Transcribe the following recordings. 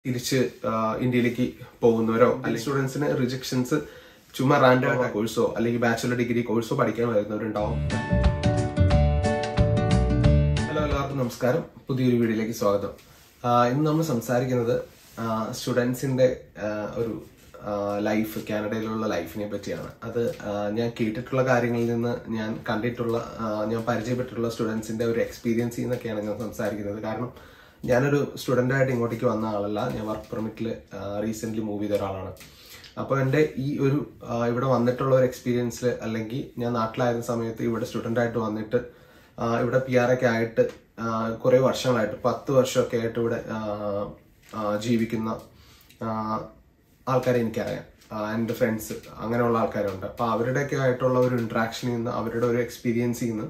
തിരിച്ച് ആ, ഇന്ത്യയിലേക്ക് പോകുന്നവരോ അല്ലെങ്കിൽ സ്റ്റുഡൻസിന് റിജക്ഷൻസ് ചുമ്മാ റാൻഡം കോഴ്സോ അല്ലെങ്കിൽ ബാച്ചുലർ ഡിഗ്രി കോഴ്സോ പഠിക്കാൻ വരുന്നവരുണ്ടാവും ഹലോ എല്ലാവർക്കും നമസ്കാരം പുതിയൊരു വീഡിയോയിലേക്ക് സ്വാഗതം ആ, ഇന്ന് നമ്മൾ സംസാരിക്കുന്നത് സ്റ്റുഡൻസിന്റെ ഒരു ലൈഫ് കാനഡയിലുള്ള ലൈഫിനെ പറ്റിയാണ് അത് ആ, ഞാൻ കേട്ടിട്ടുള്ള കാര്യങ്ങളിൽ നിന്ന് ഞാൻ കണ്ടിട്ടുള്ള ആ, ഞാൻ പരിചയപ്പെട്ടിട്ടുള്ള സ്റ്റുഡൻസിന്റെ ഒരു എക്സ്പീരിയൻസിൽ നിന്നൊക്കെയാണ് ഞാൻ സംസാരിക്കുന്നത് കാരണം ഞാനൊരു സ്റ്റുഡൻ്റ് ആയിട്ട് ഇങ്ങോട്ടേക്ക് വന്ന ആളല്ല ഞാൻ വർക്ക് പെർമിറ്റിൽ റീസെന്റ് മൂവ് ചെയ്ത ഒരാളാണ് അപ്പോൾ എൻ്റെ ഈ ഒരു ആ, ഇവിടെ വന്നിട്ടുള്ള ഒരു എക്സ്പീരിയൻസിൽ അല്ലെങ്കിൽ ഞാൻ നാട്ടിലായിരുന്ന സമയത്ത് ഇവിടെ സ്റ്റുഡൻ്റ് ആയിട്ട് വന്നിട്ട് ആ, ഇവിടെ പി ആർ ഒക്കെ ആയിട്ട് കുറേ വർഷങ്ങളായിട്ട് പത്ത് വർഷമൊക്കെ ആയിട്ട് ഇവിടെ ആ, ആ, ജീവിക്കുന്ന ആ, ആൾക്കാരെ എനിക്കറിയാം ആ, എൻ്റെ ഫ്രണ്ട്സ് അങ്ങനെയുള്ള ആൾക്കാരുണ്ട് അപ്പോൾ അവരുടെയൊക്കെ ആയിട്ടുള്ള ഒരു ഇൻട്രാക്ഷനിൽ നിന്ന് അവരുടെ ഒരു എക്സ്പീരിയൻസിൽ നിന്ന്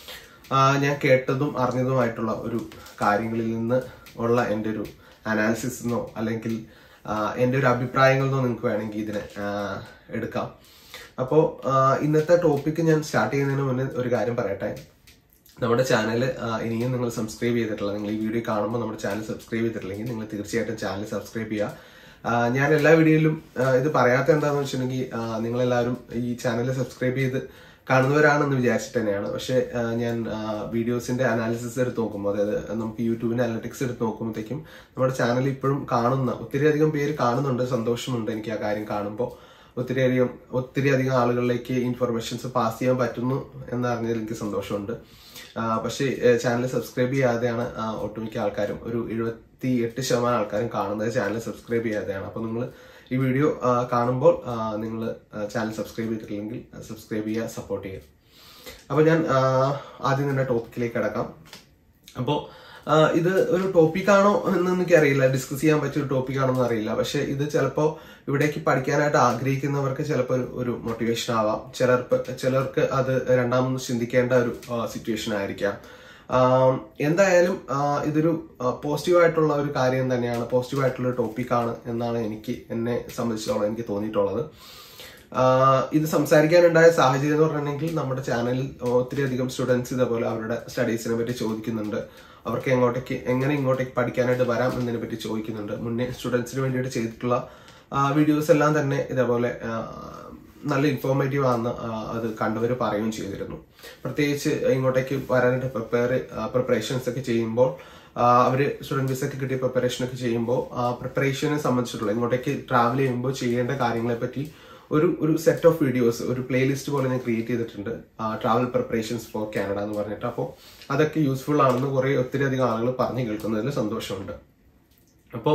ആ, ഞാൻ കേട്ടതും അറിഞ്ഞതുമായിട്ടുള്ള ഒരു കാര്യങ്ങളിൽ നിന്ന് ഉള്ള എൻ്റെ ഒരു അനാലിസിസ് എന്നോ അല്ലെങ്കിൽ ആ, എൻ്റെ ഒരു അഭിപ്രായങ്ങൾ എന്നോ നിങ്ങൾക്ക് വേണമെങ്കിൽ ഇതിനെ ആ, എടുക്കാം അപ്പോൾ ഇന്നത്തെ ടോപ്പിക്ക് ഞാൻ സ്റ്റാർട്ട് ചെയ്യുന്നതിന് മുന്നേ ഒരു കാര്യം പറയട്ടെ നമ്മുടെ ചാനൽ ഇനിയും നിങ്ങൾ സബ്സ്ക്രൈബ് ചെയ്തിട്ടില്ല നിങ്ങൾ ഈ വീഡിയോ കാണുമ്പോൾ നമ്മുടെ ചാനൽ സബ്സ്ക്രൈബ് ചെയ്തിട്ടില്ലെങ്കിൽ നിങ്ങൾ തീർച്ചയായിട്ടും ചാനൽ സബ്സ്ക്രൈബ് ചെയ്യുക ആ, ഞാൻ എല്ലാ വീഡിയോയിലും ആ, ഇത് പറയാത്ത എന്താണെന്ന് വെച്ചിട്ടുണ്ടെങ്കിൽ ആ, നിങ്ങളെല്ലാവരും ഈ ചാനൽ സബ്സ്ക്രൈബ് ചെയ്ത് കാണുന്നവരാണെന്ന് വിചാരിച്ചിട്ട് തന്നെയാണ് പക്ഷേ ആ, ഞാൻ വീഡിയോസിന്റെ അനാലിസിസ് എടുത്ത് നോക്കുമ്പോൾ അതായത് നമുക്ക് യൂട്യൂബിന്റെ അനലിറ്റിക്സ് എടുത്ത് നോക്കുമ്പോഴത്തേക്കും നമ്മുടെ ചാനൽ ഇപ്പോഴും കാണുന്ന ഒത്തിരി അധികം പേര് കാണുന്നുണ്ട് സന്തോഷമുണ്ട് എനിക്ക് ആ കാര്യം കാണുമ്പോൾ ഒത്തിരി അധികം ഒത്തിരി അധികം ആളുകളിലേക്ക് ഇൻഫർമേഷൻസ് പാസ് ചെയ്യാൻ പറ്റുന്നു എന്നറിഞ്ഞതിൽ എനിക്ക് സന്തോഷമുണ്ട് ആ, പക്ഷേ ചാനൽ സബ്സ്ക്രൈബ് ചെയ്യാതെയാണ് ആ, ഒട്ടുമിക്ക ആൾക്കാരും ഒരു എഴുപത്തി എട്ട് ശതമാനം ആൾക്കാരും കാണുന്നത് ചാനൽ സബ്സ്ക്രൈബ് ചെയ്യാതെയാണ് അപ്പോൾ നിങ്ങൾ ഈ വീഡിയോ കാണുമ്പോൾ നിങ്ങൾ ചാനൽ സബ്സ്ക്രൈബ് ചെയ്തിട്ടില്ലെങ്കിൽ സബ്സ്ക്രൈബ് ചെയ്യുക സപ്പോർട്ട് ചെയ്യുക അപ്പോൾ ഞാൻ ആ, ആദ്യം തന്നെ ടോപ്പിക്കിലേക്ക് കിടക്കാം അപ്പോൾ ഇത് ഒരു ടോപ്പിക്കാണോ എന്ന് എനിക്ക് അറിയില്ല ഡിസ്കസ് ചെയ്യാൻ പറ്റിയ ഒരു ടോപ്പിക്കാണോ എന്ന് അറിയില്ല പക്ഷെ ഇത് ചിലപ്പോൾ ഇവിടേക്ക് പഠിക്കാനായിട്ട് ആഗ്രഹിക്കുന്നവർക്ക് ചിലപ്പോൾ ഒരു- ഒരു മോട്ടിവേഷൻ ആവാം ചിലർക്ക് ചിലർക്ക് അത് രണ്ടാമത് ചിന്തിക്കേണ്ട ഒരു സിറ്റുവേഷൻ ആയിരിക്കാം ആം, എന്തായാലും ആ, ഇതൊരു പോസിറ്റീവ് ആയിട്ടുള്ള ഒരു കാര്യം തന്നെയാണ് പോസിറ്റീവ് ആയിട്ടുള്ള ഒരു ടോപ്പിക്കാണ് എന്നാണ് എനിക്ക് എന്നെ സംബന്ധിച്ചിടത്തോളം എനിക്ക് തോന്നിയിട്ടുള്ളത് ആഹ് ഇത് സംസാരിക്കാനുണ്ടായ സാഹചര്യം എന്ന് പറഞ്ഞിട്ടുണ്ടെങ്കിൽ നമ്മുടെ ചാനലിൽ ഒത്തിരി അധികം സ്റ്റുഡൻസ് ഇതേപോലെ അവരുടെ സ്റ്റഡീസിനെ പറ്റി ചോദിക്കുന്നുണ്ട് അവർക്ക് എങ്ങോട്ടേക്ക് എങ്ങനെ ഇങ്ങോട്ടേക്ക് പഠിക്കാനായിട്ട് വരാം എന്നതിനെ പറ്റി ചോദിക്കുന്നുണ്ട് മുന്നേ സ്റ്റുഡൻസിന് വേണ്ടിയിട്ട് ചെയ്തിട്ടുള്ള വീഡിയോസ് എല്ലാം തന്നെ ഇതേപോലെ ആഹ് നല്ല ഇൻഫോർമേറ്റീവ് ആണെന്ന് ആഹ് അത് കണ്ടവർ പറയുകയും ചെയ്തിരുന്നു പ്രത്യേകിച്ച് ഇങ്ങോട്ടേക്ക് വരാനായിട്ട് പ്രിപ്പയർ പ്രിപ്പറേഷൻസ് ഒക്കെ ചെയ്യുമ്പോൾ ആഹ് അവര് സ്റ്റുഡന്റ് വിസ ഒക്കെ കിട്ടിയ പ്രിപ്പറേഷൻ ഒക്കെ ചെയ്യുമ്പോൾ പ്രിപ്പറേഷനെ സംബന്ധിച്ചിട്ടുള്ള ഇങ്ങോട്ടേക്ക് ട്രാവൽ ചെയ്യുമ്പോൾ ചെയ്യേണ്ട കാര്യങ്ങളെ പറ്റി ഒരു ഒരു സെറ്റ് ഓഫ് വീഡിയോസ് ഒരു പ്ലേലിസ്റ്റ് പോലെ ഞാൻ ക്രിയേറ്റ് ചെയ്തിട്ടുണ്ട് ട്രാവൽ പ്രിപ്പറേഷൻസ് ഫോർ കാനഡ എന്ന് പറഞ്ഞിട്ട് അപ്പോൾ അതൊക്കെ യൂസ്ഫുൾ ആണെന്ന് കുറെ ഒത്തിരി അധികം ആളുകൾ പറഞ്ഞു കേൾക്കുന്നതിൽ സന്തോഷമുണ്ട് അപ്പോൾ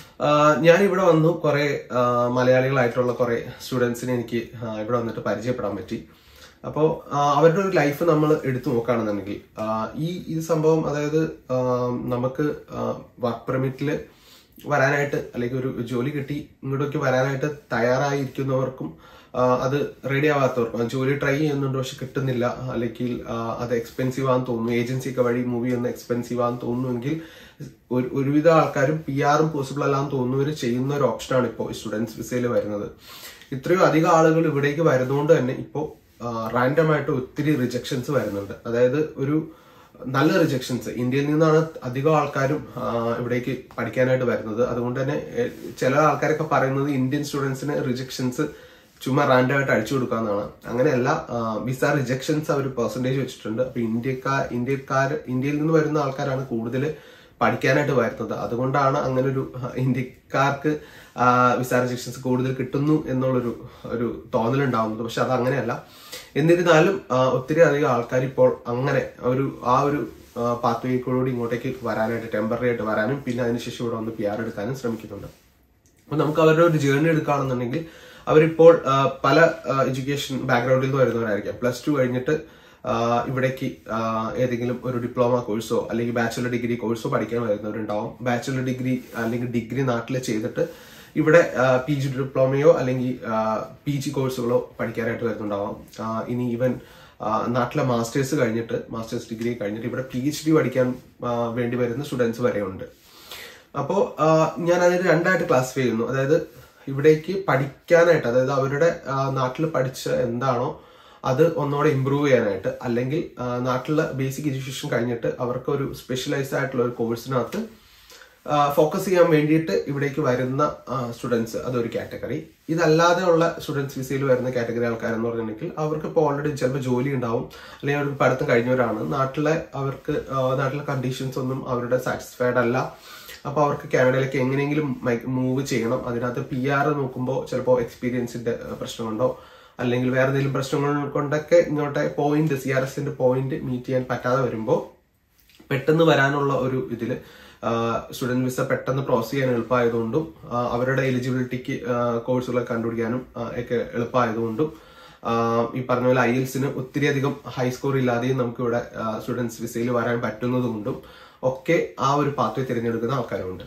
ഞാൻ ഇവിടെ വന്നു കുറെ ആ, മലയാളികളായിട്ടുള്ള കുറെ സ്റ്റുഡൻസിനെ എനിക്ക് ആ, ഇവിടെ വന്നിട്ട് പരിചയപ്പെടാൻ പറ്റി അപ്പോൾ അവരുടെ ഒരു ലൈഫ് നമ്മൾ എടുത്തു നോക്കുകയാണെന്നുണ്ടെങ്കിൽ ആ, ഈ ഈ സംഭവം അതായത് ആ, നമുക്ക് വർക്ക് പെർമിറ്റിൽ വരാനായിട്ട് അല്ലെങ്കിൽ ഒരു ജോലി കിട്ടി ഇങ്ങോട്ടേക്ക് വരാനായിട്ട് തയ്യാറായിരിക്കുന്നവർക്കും ആ, അത് റെഡി ആവാത്തവർക്കും ആ ജോലി ട്രൈ ചെയ്യുന്നുണ്ട് പക്ഷെ കിട്ടുന്നില്ല അല്ലെങ്കിൽ ആ, അത് എക്സ്പെൻസീവ് ആണെന്ന് തോന്നുന്നു ഏജൻസി ഒക്കെ വഴി മൂവി ഒന്ന് എക്സ്പെൻസീവ് ആണെന്ന് തോന്നുന്നുവെങ്കിൽ ഒരു- ഒരുവിധ ആൾക്കാരും പി ആറും പോസിബിൾ അല്ലാന്ന് തോന്നുന്നവർ ചെയ്യുന്ന ഒരു ഓപ്ഷനാണ് ഇപ്പോൾ സ്റ്റുഡൻസ് വിസയിൽ വരുന്നത് ഇത്രയും അധികം ആളുകൾ ഇവിടേക്ക് വരുന്നതുകൊണ്ട് തന്നെ ഇപ്പോൾ റാൻഡം ആയിട്ട് ഒത്തിരി റിജക്ഷൻസ് വരുന്നുണ്ട് അതായത് ഒരു നല്ല റിജക്ഷൻസ് ഇന്ത്യയിൽ നിന്നാണ് അധികം ആൾക്കാരും ആ, ഇവിടേക്ക് പഠിക്കാനായിട്ട് വരുന്നത് അതുകൊണ്ട് തന്നെ എ, ചില ആൾക്കാരൊക്കെ പറയുന്നത് ഇന്ത്യൻ സ്റ്റുഡൻസിന് റിജക്ഷൻസ് ചുമ്മാ റാൻഡം ആയിട്ട് അടിച്ചു കൊടുക്കാന്നാണ് അങ്ങനെയല്ല വിസ റിജക്ഷൻസ് അവർ പെർസെൻറ്റേജ് വെച്ചിട്ടുണ്ട് അപ്പൊ ഇന്ത്യക്കാർ ഇന്ത്യക്കാർ ഇന്ത്യയിൽ നിന്ന് വരുന്ന ആൾക്കാരാണ് കൂടുതൽ പഠിക്കാനായിട്ട് വരുന്നത് അതുകൊണ്ടാണ് അങ്ങനെ ഒരു ഇന്ത്യക്കാർക്ക് വിസ റിജക്ഷൻസ് കൂടുതൽ കിട്ടുന്നു എന്നുള്ളൊരു ഒരു തോന്നലുണ്ടാവുന്നത് പക്ഷെ അത് അങ്ങനെയല്ല എന്നിരുന്നാലും ആ, ഒത്തിരി അധികം ആൾക്കാർ ഇപ്പോൾ അങ്ങനെ ഒരു ആ ഒരു പാത്വേക്കൂടി ഇങ്ങോട്ടേക്ക് വരാനായിട്ട് ടെമ്പററി ആയിട്ട് വരാനും പിന്നെ അതിനുശേഷം ഇവിടെ വന്ന് പി ആർ എടുക്കാനും ശ്രമിക്കുന്നുണ്ട് അപ്പൊ നമുക്ക് അവരുടെ ഒരു ജേർണി എടുക്കുകയാണെന്നുണ്ടെങ്കിൽ അവരിപ്പോൾ ആ, പല എഡ്യൂക്കേഷൻ ബാക്ക്ഗ്രൗണ്ടിൽ നിന്ന് വരുന്നവരായിരിക്കാം പ്ലസ് ടു കഴിഞ്ഞിട്ട് ആ, ഇവിടേക്ക് ആ, ഏതെങ്കിലും ഒരു ഡിപ്ലോമ കോഴ്സോ അല്ലെങ്കിൽ ബാച്ചുലർ ഡിഗ്രി കോഴ്സോ പഠിക്കാൻ വരുന്നവരുണ്ടാവും ബാച്ചുലർ ഡിഗ്രി അല്ലെങ്കിൽ ഡിഗ്രി നാട്ടിൽ ചെയ്തിട്ട് ഇവിടെ പി ജി ഡിപ്ലോമയോ അല്ലെങ്കിൽ പി ജി കോഴ്സുകളോ പഠിക്കാനായിട്ട് വരുന്നുണ്ടാവാം ആ, ഇനി ഈവൻ നാട്ടിലെ മാസ്റ്റേഴ്സ് കഴിഞ്ഞിട്ട് മാസ്റ്റേഴ്സ് ഡിഗ്രി കഴിഞ്ഞിട്ട് ഇവിടെ പി എച്ച് ഡി പഠിക്കാൻ ആ, വേണ്ടി വരുന്ന സ്റ്റുഡൻസ് വരെയുണ്ട് അപ്പോൾ ഞാൻ അതിന് രണ്ടായിട്ട് ക്ലാസിഫൈ ചെയ്യുന്നു അതായത് ഇവിടേക്ക് പഠിക്കാനായിട്ട് അതായത് അവരുടെ നാട്ടിൽ പഠിച്ച എന്താണോ അത് ഒന്നുകൂടെ ഇമ്പ്രൂവ് ചെയ്യാനായിട്ട് അല്ലെങ്കിൽ ആ, നാട്ടിലെ ബേസിക് എഡ്യൂക്കേഷൻ കഴിഞ്ഞിട്ട് അവർക്ക് ഒരു സ്പെഷ്യലൈസ്ഡ് ആയിട്ടുള്ള ഒരു കോഴ്സിനകത്ത് ഫോക്കസ് ചെയ്യാൻ വേണ്ടിയിട്ട് ഇവിടേക്ക് വരുന്ന സ്റ്റുഡൻസ് അതൊരു കാറ്റഗറി ഇതല്ലാതെ ഉള്ള സ്റ്റുഡൻസ് വിസയിൽ വരുന്ന കാറ്റഗറി ആൾക്കാരെന്ന് പറഞ്ഞിട്ടുണ്ടെങ്കിൽ അവർക്ക് ഇപ്പോൾ ഓൾറെഡി ചിലപ്പോൾ ജോലി ഉണ്ടാവും അല്ലെങ്കിൽ അവർക്ക് പഠിത്തം കഴിഞ്ഞവരാണ് നാട്ടിലെ അവർക്ക് ആ, നാട്ടിലെ കണ്ടീഷൻസ് ഒന്നും അവരുടെ സാറ്റിസ്ഫൈഡ് അല്ല അപ്പോൾ അവർക്ക് കാനഡയിലേക്ക് എങ്ങനെയെങ്കിലും മൂവ് ചെയ്യണം അതിനകത്ത് പി ആർ നോക്കുമ്പോൾ ചിലപ്പോൾ എക്സ്പീരിയൻസിന്റെ പ്രശ്നം കൊണ്ടോ അല്ലെങ്കിൽ വേറെ എന്തെങ്കിലും പ്രശ്നങ്ങൾ കൊണ്ടൊക്കെ ഇങ്ങോട്ടെ പോയിന്റ് സി ആർ എസിന്റെ പോയിന്റ് മീറ്റ് ചെയ്യാൻ പറ്റാതെ വരുമ്പോൾ പെട്ടെന്ന് വരാനുള്ള ഒരു ഇതിൽ സ്റ്റുഡന്റ് വിസ പെട്ടെന്ന് പ്രോസസ് ചെയ്യാൻ എളുപ്പമായതുകൊണ്ടും ആ, അവരുടെ എലിജിബിലിറ്റിക്ക് കോഴ്സുകൾ കണ്ടുപിടിക്കാനും ആ, ഒക്കെ എളുപ്പമായതുകൊണ്ടും ആ, ഈ പറഞ്ഞ പോലെ ഐ എൽസിന് ഒത്തിരി അധികം ഹൈ സ്കോർ ഇല്ലാതെയും നമുക്ക് ഇവിടെ സ്റ്റുഡൻസ് വിസയിൽ വരാൻ പറ്റുന്നതുകൊണ്ടും ഒക്കെ ആ ഒരു പാത്വേ തിരഞ്ഞെടുക്കുന്ന ആൾക്കാരുണ്ട്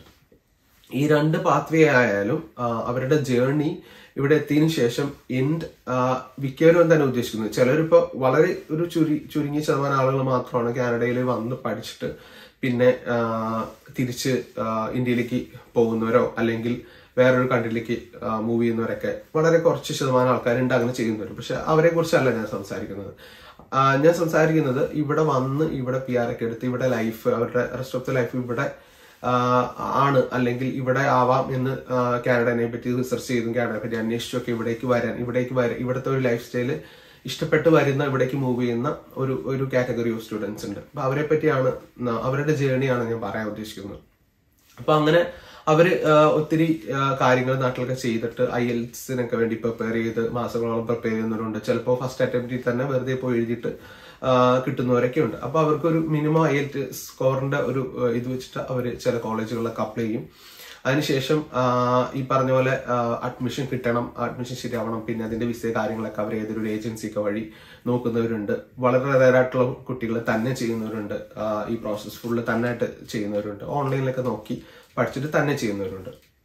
ഈ രണ്ട് പാത്വേ ആയാലും ആ, അവരുടെ ജേർണി ഇവിടെ എത്തിയതിനു ശേഷം എൻഡ് മിക്കവരും എന്താണ് ഉദ്ദേശിക്കുന്നത് ചിലരിപ്പോ വളരെ ഒരു ചുരി ചുരുങ്ങിയ ശതമാനം ആളുകൾ മാത്രമാണ് കാനഡയിൽ വന്ന് പഠിച്ചിട്ട് പിന്നെ ആ, തിരിച്ച് ആ, ഇന്ത്യയിലേക്ക് പോകുന്നവരോ അല്ലെങ്കിൽ വേറൊരു കൺട്രിയിലേക്ക് മൂവ് ചെയ്യുന്നവരൊക്കെ വളരെ കുറച്ച് ശതമാനം ആൾക്കാരുണ്ട് അങ്ങനെ ചെയ്യുന്നവർ പക്ഷെ അവരെ കുറിച്ചല്ല ഞാൻ സംസാരിക്കുന്നത് ആ, ഞാൻ സംസാരിക്കുന്നത് ഇവിടെ വന്ന് ഇവിടെ പി ആർ ഒക്കെ എടുത്ത് ഇവിടെ ലൈഫ് അവരുടെ റെസ്റ്റ് ഓഫ് ദ ലൈഫ് ഇവിടെ ആ, ആണ് അല്ലെങ്കിൽ ഇവിടെ ആവാം എന്ന് ആ, കാനഡനെ പറ്റി റിസർച്ച് ചെയ്തും കാനഡയെ പറ്റി അന്വേഷിച്ചൊക്കെ ഇവിടേക്ക് വരാൻ ഇവിടേക്ക് വരാൻ ഇവിടുത്തെ ഒരു ലൈഫ് സ്റ്റൈല് ഇഷ്ടപ്പെട്ട് വരുന്ന ഇവിടേക്ക് മൂവ് ചെയ്യുന്ന ഒരു ഒരു കാറ്റഗറി ഓഫ് സ്റ്റുഡൻസ് ഉണ്ട് അപ്പൊ അവരെ പറ്റിയാണ് ന- അവരുടെ ജേണിയാണ് ഞാൻ പറയാൻ ഉദ്ദേശിക്കുന്നത് അപ്പൊ അങ്ങനെ അവര് ആ, ഒത്തിരി ആ, കാര്യങ്ങൾ നാട്ടിലൊക്കെ ചെയ്തിട്ട് ഐ എൽസിനൊക്കെ വേണ്ടി പ്രിപ്പയർ ചെയ്ത് മാസങ്ങളോളം പ്രിപ്പയർ ചെയ്യുന്നവരുണ്ട് ചിലപ്പോൾ ഫസ്റ്റ് അറ്റംപ്റ്റിൽ തന്നെ വെറുതെ പോയി എഴുതിയിട്ട് ആ, കിട്ടുന്നവരൊക്കെ ഉണ്ട് അപ്പൊ അവർക്കൊരു മിനിമം ഐ എൽ സ്കോറിന്റെ ഒരു ആ, ഇത് വെച്ചിട്ട് അവർ ചില കോളേജുകളിലൊക്കെ അപ്ലൈ ചെയ്യും അതിനുശേഷം ആ, ഈ പറഞ്ഞ പോലെ അഡ്മിഷൻ കിട്ടണം അഡ്മിഷൻ ശരിയാവണം പിന്നെ അതിന്റെ വിസ കാര്യങ്ങളൊക്കെ അവർ ഏതൊരു ഏജൻസി ഒക്കെ വഴി നോക്കുന്നവരുണ്ട് വളരെ റയർ ആയിട്ടുള്ള കുട്ടികൾ തന്നെ ചെയ്യുന്നവരുണ്ട് ആ, ഈ പ്രോസസ്സ് ഫുള്ള് തന്നെ ആയിട്ട് ചെയ്യുന്നവരുണ്ട് ഓൺലൈനിലൊക്കെ നോക്കി പഠിച്ചിട്ട് തന്നെ ചെയ്യുന്നവരുണ്ട്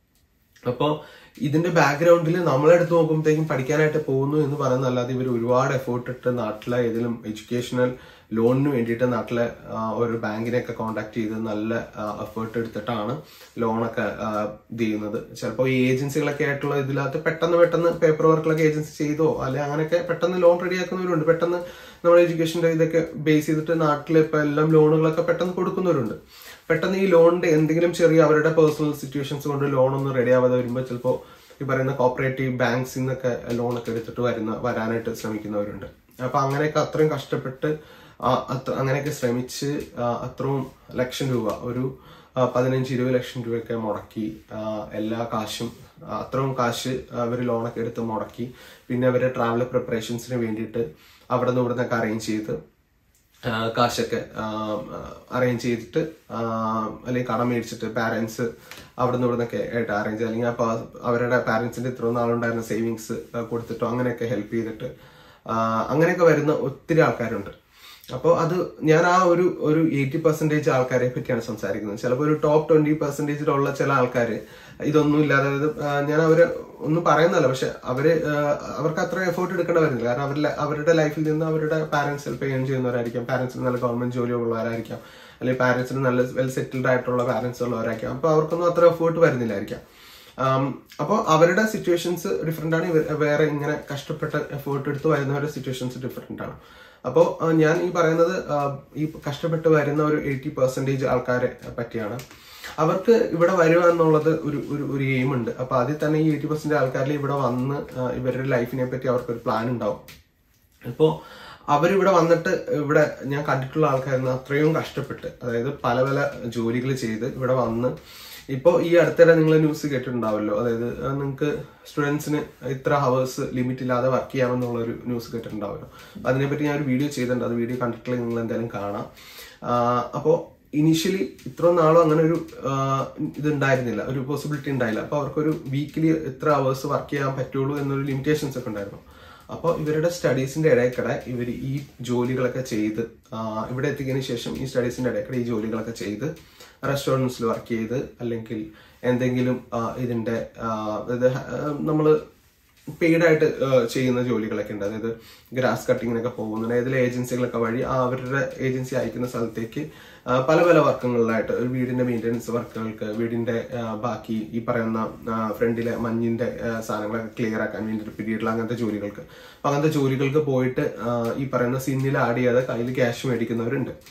അപ്പോൾ ഇതിന്റെ ബാക്ക്ഗ്രൗണ്ടിൽ നമ്മളെടുത്ത് നോക്കുമ്പോഴത്തേക്കും പഠിക്കാനായിട്ട് പോകുന്നു എന്ന് പറയുന്നതല്ലാതെ ഇവർ ഒരുപാട് എഫേർട്ട് ഇട്ട് നാട്ടിലെ ഏതെങ്കിലും എഡ്യൂക്കേഷണൽ ലോണിന് വേണ്ടിയിട്ട് നാട്ടിലെ ആ, ഒരു ബാങ്കിനെയൊക്കെ കോൺടാക്ട് ചെയ്ത് നല്ല എഫേർട്ട് എടുത്തിട്ടാണ് ലോണൊക്കെ ആ, ഇത് ചെയ്യുന്നത് ചിലപ്പോൾ ഈ ഏജൻസികളൊക്കെ ആയിട്ടുള്ള ഇതിനകത്ത് പെട്ടെന്ന് പെട്ടെന്ന് പേപ്പർ വർക്കുകളൊക്കെ ഏജൻസി ചെയ്തോ അല്ലെ അങ്ങനെയൊക്കെ പെട്ടെന്ന് ലോൺ റെഡിയാക്കുന്നവരുണ്ട് പെട്ടെന്ന് നമ്മുടെ എഡ്യൂക്കേഷൻ്റെ ഇതൊക്കെ ബേസ് ചെയ്തിട്ട് നാട്ടിൽ ഇപ്പം എല്ലാം ലോണുകളൊക്കെ പെട്ടെന്ന് കൊടുക്കുന്നവരുണ്ട് പെട്ടെന്ന് ഈ ലോണിന്റെ എന്തെങ്കിലും ചെറിയ അവരുടെ പേഴ്സണൽ സിറ്റുവേഷൻസ് കൊണ്ട് ലോൺ ഒന്നും റെഡി ആവാതെ വരുമ്പോൾ ചിലപ്പോൾ ഈ പറയുന്ന കോപ്പറേറ്റീവ് ബാങ്ക്സിൽ നിന്നൊക്കെ ലോണൊക്കെ എടുത്തിട്ട് വരുന്ന വരാനായിട്ട് ശ്രമിക്കുന്നവരുണ്ട് അപ്പൊ അങ്ങനെയൊക്കെ അത്രയും കഷ്ടപ്പെട്ട് ആ, അത്ര അങ്ങനെയൊക്കെ ശ്രമിച്ച് ആ, അത്രയും ലക്ഷം രൂപ ഒരു ആ, പതിനഞ്ച് ഇരുപത് ലക്ഷം രൂപയൊക്കെ മുടക്കി ആ, എല്ലാ കാശും ആ, അത്രയും കാശ് അവർ ലോണൊക്കെ എടുത്ത് മുടക്കി പിന്നെ അവരുടെ ട്രാവൽ പ്രിപ്പറേഷൻസിന് വേണ്ടിയിട്ട് അവിടെ നിന്ന് ഇവിടെ നിന്നൊക്കെ അറേഞ്ച് ചെയ്ത് ആ, കാശൊക്കെ അറേഞ്ച് ചെയ്തിട്ട് ആ, അല്ലെങ്കിൽ കടം മേടിച്ചിട്ട് പാരന്റ്സ് അവിടെ നിന്ന് ഇവിടെ നിന്നൊക്കെ ആയിട്ട് അറേഞ്ച് അല്ലെങ്കിൽ അപ്പൊ അവരുടെ പാരന്റ്സിന്റെ ഇത്ര നാളുണ്ടായിരുന്ന സേവിങ്സ് കൊടുത്തിട്ടോ അങ്ങനെയൊക്കെ ഹെൽപ്പ് ചെയ്തിട്ട് ആ, അങ്ങനെയൊക്കെ വരുന്ന ഒത്തിരി ആൾക്കാരുണ്ട് അപ്പോൾ അത് ഞാൻ ആ ഒരു ഒരു എയ്റ്റി പെർസെന്റേജ് ആൾക്കാരെ പറ്റിയാണ് സംസാരിക്കുന്നത് ചിലപ്പോൾ ഒരു ടോപ്പ് ട്വന്റി പെർസെന്റേജിലുള്ള ചില ആൾക്കാർ ഇതൊന്നും ഇല്ലാതെ അതായത് ആ, ഞാൻ അവര് ഒന്നും പറയുന്നല്ല പക്ഷെ അവര് ആ, അവർക്ക് അത്ര എഫേർട്ട് എടുക്കേണ്ട വരുന്നില്ല കാരണം അവരുടെ അവരുടെ ലൈഫിൽ നിന്ന് അവരുടെ പാരന്റ്സ് ചിലപ്പോൾ ഏൺ ചെയ്യുന്നവരായിരിക്കാം പാരന്റ്സിന് നല്ല ഗവൺമെന്റ് ജോലി ഉള്ളവരായിരിക്കാം അല്ലെങ്കിൽ പാരന്റ്സിന് നല്ല വെൽ സെറ്റിൽഡ് ആയിട്ടുള്ള പാരന്റ്സ് ഉള്ളവരായിരിക്കാം അപ്പോൾ അവർക്കൊന്നും അത്ര എഫേർട്ട് വരുന്നില്ലായിരിക്കാം അപ്പോൾ അവരുടെ സിറ്റുവേഷൻസ് ഡിഫറെന്റ് ആണ് ഇവർ വേറെ ഇങ്ങനെ കഷ്ടപ്പെട്ട് എഫേർട്ട് എടുത്ത് വരുന്നവരുടെ സിറ്റുവേഷൻസ് ഡിഫറെന്റ് ആണ് അപ്പോൾ ഞാൻ ഈ പറയുന്നത് ആ, ഈ കഷ്ടപ്പെട്ട് വരുന്ന ഒരു എയ്റ്റി പെർസെൻറ്റേജ് ആൾക്കാരെ പറ്റിയാണ് അവർക്ക് ഇവിടെ വരിക എന്നുള്ളത് ഒരു ഒരു ഒരു എയിം ഉണ്ട് അപ്പൊ അതിൽ തന്നെ ഈ എയ്റ്റി പെർസെന്റ് ആൾക്കാരിൽ ഇവിടെ വന്ന് ആ, ഇവരുടെ ലൈഫിനെ പറ്റി അവർക്കൊരു പ്ലാൻ ഉണ്ടാവും ഇപ്പോ അവരിവിടെ വന്നിട്ട് ഇവിടെ ഞാൻ കണ്ടിട്ടുള്ള ആൾക്കാരുന്ന് അത്രയും കഷ്ടപ്പെട്ട് അതായത് പല പല ജോലികൾ ചെയ്ത് ഇവിടെ വന്ന് ഇപ്പോൾ ഈ അടുത്തിടെ നിങ്ങൾ ന്യൂസ് കേട്ടിട്ടുണ്ടാവല്ലോ അതായത് നിങ്ങൾക്ക് സ്റ്റുഡൻസിന് ഇത്ര ഹവേഴ്സ് ലിമിറ്റ് ഇല്ലാതെ വർക്ക് ചെയ്യാമെന്നുള്ള ഒരു ന്യൂസ് കേട്ടിട്ടുണ്ടാവല്ലോ അതിനെപ്പറ്റി ഞാൻ ഒരു വീഡിയോ ചെയ്തിട്ടുണ്ട് അത് വീഡിയോ കണ്ടിട്ടില്ലെങ്കിൽ നിങ്ങൾ എന്തായാലും കാണാം അപ്പോൾ ഇനീഷ്യലി ഇത്ര നാളും അങ്ങനെ ഒരു ഇതുണ്ടായിരുന്നില്ല ഒരു പോസിബിലിറ്റി ഉണ്ടായില്ല അപ്പോൾ അവർക്കൊരു വീക്കിലി ഇത്ര അവേഴ്സ് വർക്ക് ചെയ്യാൻ പറ്റുള്ളൂ എന്നൊരു ലിമിറ്റേഷൻസ് ഒക്കെ ഉണ്ടായിരുന്നു അപ്പോൾ ഇവരുടെ സ്റ്റഡീസിന്റെ ഇടയ്ക്കിടെ ഇവർ ഈ ജോലികളൊക്കെ ചെയ്ത് ആ, ഇവിടെ എത്തിയതിനു ശേഷം ഈ സ്റ്റഡീസിന്റെ ഇടയ്ക്കിടെ ഈ ജോലികളൊക്കെ ചെയ്ത് റെസ്റ്റോറൻറ്റ്സിൽ വർക്ക് ചെയ്ത് അല്ലെങ്കിൽ എന്തെങ്കിലും ആ, ഇതിന്റെ നമ്മൾ പെയ്ഡ് ആയിട്ട് ആ, ചെയ്യുന്ന ജോലികളൊക്കെ ഉണ്ട് അതായത് ഗ്രാസ് കട്ടിങ്ങിനൊക്കെ പോകുന്നുണ്ട് ഏതെങ്കിലും ഏജൻസികളൊക്കെ വഴി ആ അവരുടെ ഏജൻസി അയക്കുന്ന സ്ഥലത്തേക്ക് ആ, പല പല വർക്കുകളിലായിട്ട് ഒരു വീടിന്റെ മെയിൻ്റെനൻസ് വർക്കുകൾക്ക് വീടിന്റെ ആ, ബാക്കി ഈ പറയുന്ന ഫ്രണ്ടിലെ മഞ്ഞിന്റെ ആ, സാധനങ്ങളൊക്കെ ക്ലിയർ ആക്കാൻ വേണ്ടിയിട്ട് പീരീഡിൽ അങ്ങനത്തെ ജോലികൾക്ക് അപ്പൊ അങ്ങനത്തെ ജോലികൾക്ക് പോയിട്ട് ആ, ഈ പറയുന്ന സിന്നിൽ ആഡ് ചെയ്യാതെ കയ്യിൽ ക്യാഷ് മേടിക്കുന്നവരുണ്ട്